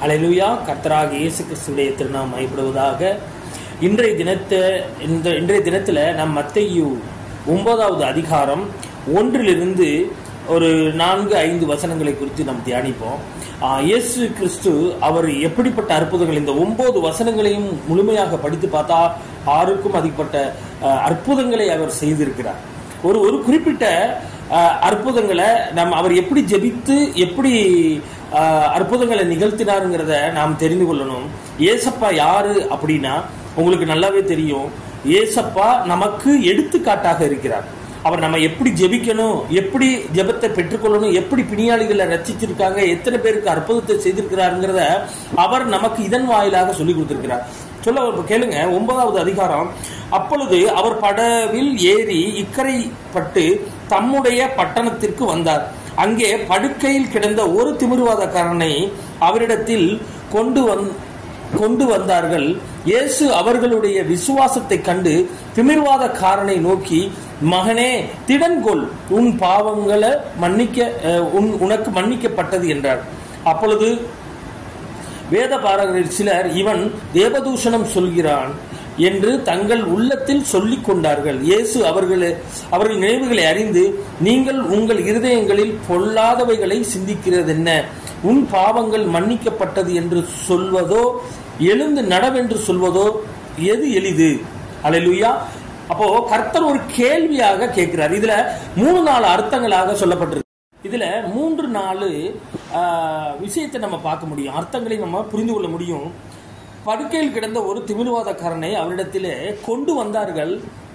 அலையிலுயா கர்த்தராக இயேசு கிறிஸ்துடைய திருநாம் மைப்படுவதாக இன்றைய தினத்தை இந்த இன்றைய தினத்தில் நம் மத்தையு ஒன்பதாவது அதிகாரம் ஒன்றிலிருந்து ஒரு நான்கு ஐந்து வசனங்களை குறித்து நாம் தியானிப்போம் ஆஹ், இயேசு கிறிஸ்து அவர் எப்படிப்பட்ட அற்புதங்கள் இந்த ஒன்பது வசனங்களையும் முழுமையாக படித்து பார்த்தா ஆறுக்கும் அதிகப்பட்ட ஆஹ், அற்புதங்களை அவர் செய்திருக்கிறார் ஒரு ஒரு குறிப்பிட்ட அஹ், அற்புதங்களை நாம் அவர் எப்படி ஜெபித்து எப்படி அஹ், அற்புதங்களை நிகழ்த்தினாருங்கிறத நாம் தெரிந்து கொள்ளணும் ஏசப்பா யாரு அப்படின்னா உங்களுக்கு நல்லாவே தெரியும் ஏசப்பா நமக்கு எடுத்துக்காட்டாக இருக்கிறார் அவர் நம்ம எப்படி ஜெபிக்கணும் எப்படி ஜெபத்தை பெற்றுக்கொள்ளணும் எப்படி பிணியாளிகளை ரச்சிச்சிருக்காங்க எத்தனை பேருக்கு அற்புதத்தை செய்திருக்கிறாருங்கிறத அவர் நமக்கு இதன் வாயிலாக சொல்லி கொடுத்திருக்கிறார் சொல்ல இப்ப கேளுங்க ஒன்பதாவது அதிகாரம் அப்பொழுது அவர் படவில் ஏறி இக்கரை பட்டு தம்முடைய பட்டணத்திற்கு வந்தார் அங்கே படுக்கையில் கிடந்த ஒரு திமிர்வாதக்காரனை அவரிடத்தில் கொண்டு வந் கொண்டு வந்தார்கள் இயேசு அவர்களுடைய விசுவாசத்தை கண்டு திமிர்வாதக்காரனை நோக்கி மகனே திடன்கொள் உன் பாவங்களை மன்னிக்க அஹ், உன் உனக்கு மன்னிக்கப்பட்டது என்றார் அப்பொழுது வேத பாரகரில் சிலர் இவன் தேவதூஷணம் சொல்கிறான் என்று தங்கள் உள்ளத்தில் சொல்லிக் கொண்டார்கள் இயேசு அவர்களே அவர்கள் நினைவுகளை அறிந்து நீங்கள் உங்கள் இருதயங்களில் பொல்லாதவைகளை சிந்திக்கிறதென்ன உன் பாவங்கள் மன்னிக்கப்பட்டது என்று சொல்வதோ எழுந்து நடவென்று சொல்வதோ எது எளிது அல்லேலூயா அப்போ கர்த்தர் ஒரு கேள்வியாக கேட்கிறார் இதுல மூணு நாலு அர்த்தங்களாக சொல்லப்பட்டிருக்கு இதுல மூன்று நாலு ஆஹ், விஷயத்தை நம்ம பார்க்க முடியும் அர்த்தங்களை நம்ம புரிந்து கொள்ள முடியும் படுக்கையில் கிடந்த ஒரு திமிர்வாதக்காரனை அவரிடத்திலே கொண்டு வந்தார்கள்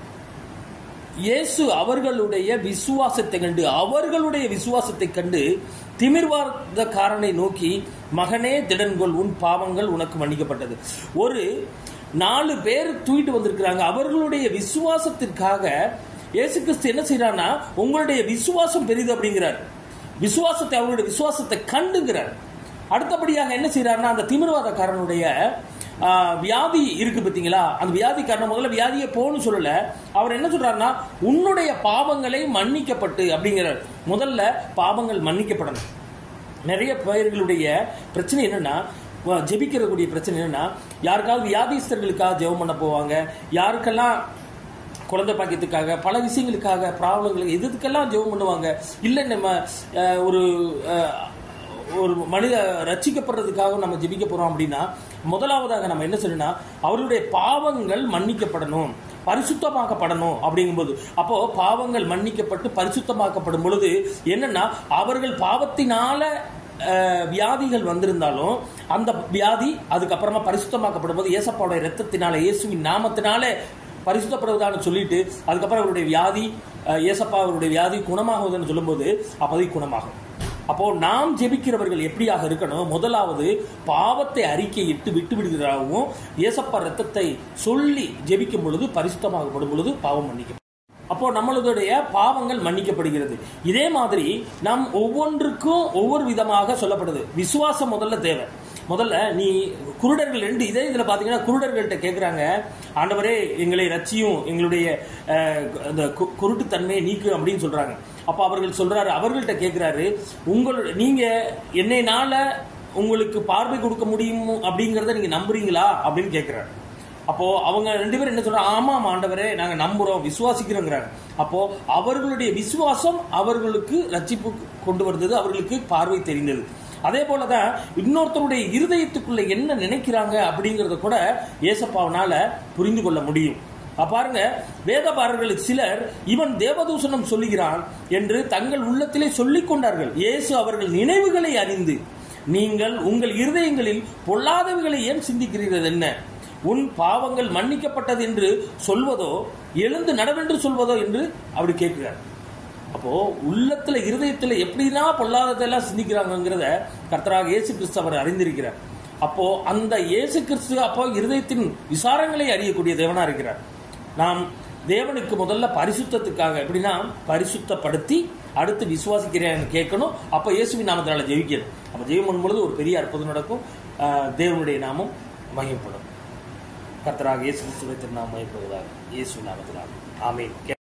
இயேசு அவர்களுடைய விசுவாசத்தை கண்டு அவர்களுடைய விசுவாசத்தை கண்டு திமிர்வாதக்காரனை நோக்கி மகனே திடன்கொள் உன் பாவங்கள் உனக்கு மன்னிக்கப்பட்டது ஒரு நாலு பேர் தூக்கிட்டு வந்திருக்கிறாங்க அவர்களுடைய விசுவாசத்திற்காக இயேசு கிறிஸ்து என்ன செய்யறாருன்னா உங்களுடைய விசுவாசம் பெரிது அப்படிங்கிறார் விசுவாசத்தை அவர்களுடைய விசுவாசத்தை கண்டுங்கிறார் அடுத்தபடியாக என்ன செய்யறாருன்னா அந்த திமிர்வாதக்காரனுடைய ஆ, வியாதி இருக்கு பார்த்தீங்களா அந்த வியாதிக்காரன் முதல்ல வியாதியை போன்னு சொல்லல அவர் என்ன சொல்றாருன்னா உன்னுடைய பாவங்களை மன்னிக்கப்பட்டு அப்படிங்கிறார் முதல்ல பாவங்கள் மன்னிக்கப்படணும் நிறைய பேர்களுடைய பிரச்சனை என்னன்னா வ- ஜெபிக்கிறக்கூடிய பிரச்சனை என்னன்னா யாருக்காவது வியாதிஸ்தர்களுக்காக ஜெபம் பண்ண போவாங்க யாருக்கெல்லாம் குழந்தை பாக்கியத்துக்காக பல விஷயங்களுக்காக ப்ராப்ளங்களுக்கு எதுக்கெல்லாம் ஜெபம் பண்ணுவாங்க இல்லை நம்ம அஹ், ஒரு அஹ், ஒரு மனித ரட்சிக்கப்படுறதுக்காக நம்ம ஜெபிக்க போறோம் அப்படின்னா முதலாவதாக நம்ம என்ன சொல்லணும்னா அவருடைய பாவங்கள் மன்னிக்கப்படணும் பரிசுத்தமாக்கப்படணும் அப்படிங்கும்போது அப்போ பாவங்கள் மன்னிக்கப்பட்டு பரிசுத்தமாக்கப்படும் பொழுது என்னன்னா அவர்கள் பாவத்தினால அஹ், வியாதிகள் வந்திருந்தாலும் அந்த வியாதி அதுக்கப்புறமா பரிசுத்தமாக்கப்படும் போது ஏசப்பாவுடைய ரத்தத்தினால இயேசுவின் நாமத்தினால பரிசுத்தப்படுவதான்னு சொல்லிட்டு அதுக்கப்புறம் அவருடைய வியாதி அஹ், ஏசப்பா அவருடைய வியாதி குணமாகுதுன்னு சொல்லும்போது அப்போதை குணமாகும் அப்போ நாம் ஜெபிக்கிறவர்கள் எப்படியாக இருக்கணும் முதலாவது பாவத்தை அறிக்கையிட்டு விட்டு விடுகிறாகவும் ஏசப்பா ரத்தத்தை சொல்லி ஜெபிக்கும் பொழுது பரிசுத்தமாகப்படும் பொழுது பாவம் மன்னிக்கும் அப்போ நம்மளுடைய பாவங்கள் மன்னிக்கப்படுகிறது இதே மாதிரி நாம் ஒவ்வொன்றுக்கும் ஒவ்வொரு விதமாக சொல்லப்படுது விசுவாசம் முதல்ல தேவை முதல்ல நீ குருடர்கள் ரெண்டு இதே இதுல பாத்தீங்கன்னா குருடர்கள்ட்ட கேக்குறாங்க ஆண்டவரே எங்களை ரட்சியும் எங்களுடைய அஹ், அந்த கு- குருட்டுத்தன்மையை நீக்கு அப்படின்னு சொல்றாங்க அப்ப அவர்கள் சொல்றாரு அவர்கள்ட்ட கேக்குறாரு உங்களோட நீங்க என்னைனால உங்களுக்கு பார்வை கொடுக்க முடியும் அப்படிங்கறத நீங்க நம்புறீங்களா அப்படின்னு கேக்குறாரு அப்போ அவங்க ரெண்டு பேரும் என்ன சொல்றாங்க ஆமாம் ஆண்டவரே நாங்க நம்புறோம் விசுவாசிக்கிறோங்கிறாங்க அப்போ அவர்களுடைய விசுவாசம் அவர்களுக்கு ரட்சிப்பு கொண்டு வந்தது அவர்களுக்கு பார்வை தெரிந்தது அதே போலதான் இன்னொருத்தருடைய இருதயத்துக்குள்ள என்ன நினைக்கிறாங்க அப்படிங்கறத கூட ஏசப்பாவனால புரிந்து கொள்ள முடியும் அப்ப பாருங்க வேதபாரர்கள் சிலர் இவன் தேவதூஷணம் சொல்லுகிறான் என்று தங்கள் உள்ளத்திலே சொல்லிக் கொண்டார்கள் இயேசு அவர்கள் நினைவுகளை அறிந்து நீங்கள் உங்கள் இருதயங்களில் பொல்லாதவைகளை ஏன் சிந்திக்கிறீர்கள் என்ன உன் பாவங்கள் மன்னிக்கப்பட்டது என்று சொல்வதோ எழுந்து நடவென்று சொல்வதோ என்று அப்படி கேட்கிறார் அப்போ உள்ளத்துல இருதயத்துல எப்படின்னா பொல்லாததெல்லாம் சிந்திக்கிறாங்கிறத கர்த்தராக இயேசு கிறிஸ்து அவர் அறிந்திருக்கிறார் அப்போ அந்த இயேசு கிறிஸ்து அப்போ இருதயத்தின் விசாரங்களை அறியக்கூடிய தேவனா இருக்கிறார் நாம் தேவனுக்கு முதல்ல பரிசுத்தத்துக்காக எப்படின்னா பரிசுத்தப்படுத்தி அடுத்து விசுவாசிக்கிறேன் கேட்கணும் அப்போ இயேசுவின் நாமத்தினால ஜெயிக்கணும் அப்போ ஜெயம் பண்ணும்பொழுது ஒரு பெரிய அற்புதம் நடக்கும் ஆஹ் தேவனுடைய நாமம் மகிமைப்படும் கர்த்தராக இயேசு கிறிஸ்துவை திருநாமம் மகிமைப்படுவதாக இயேசு நாமத்தினால் ஆமென்